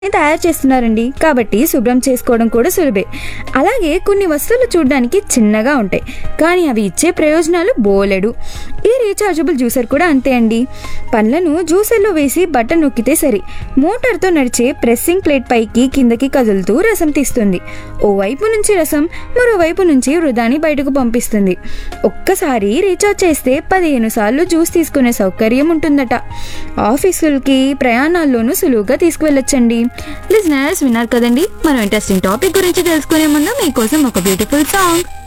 తయారు చేస్తున్నారండి కాబట్టి శుభ్రం చేసుకోవడం కూడా సులభే అలాగే కొన్ని వస్తువులు చూడడానికి చిన్నగా ఉంటాయి కానీ అవి ఇచ్చే ప్రయోజనాలు బోలెడు ఈ రీఛార్జబుల్ జ్యూసర్ కూడా అంతే అండి పండ్లను జ్యూసర్లో వేసి బటన్ నొక్కితే సరి మోటార్తో నడిచే ప్రెస్సింగ్ ప్లేట్ పైకి కిందకి కదులుతూ రసం తీస్తుంది ఓ వైపు నుంచి రసం మరోవైపు నుంచి వృధాని బయటకు పంపిస్తుంది ఒక్కసారి రీఛార్జ్ చేస్తే పదిహేను సార్లు జ్యూస్ తీసుకునే సౌకర్యం ఉంటుందట ఆఫీసులకి ప్రయాణాల్లోనూ సులువుగా తీసుకువెళ్ళొచ్చండి లిజనర్స్ విన్నారు కదండి మనం ఇంట్రెస్టింగ్ టాపిక్ గురించి తెలుసుకునే ముందు మీకోసం ఒక బ్యూటిఫుల్ సాంగ్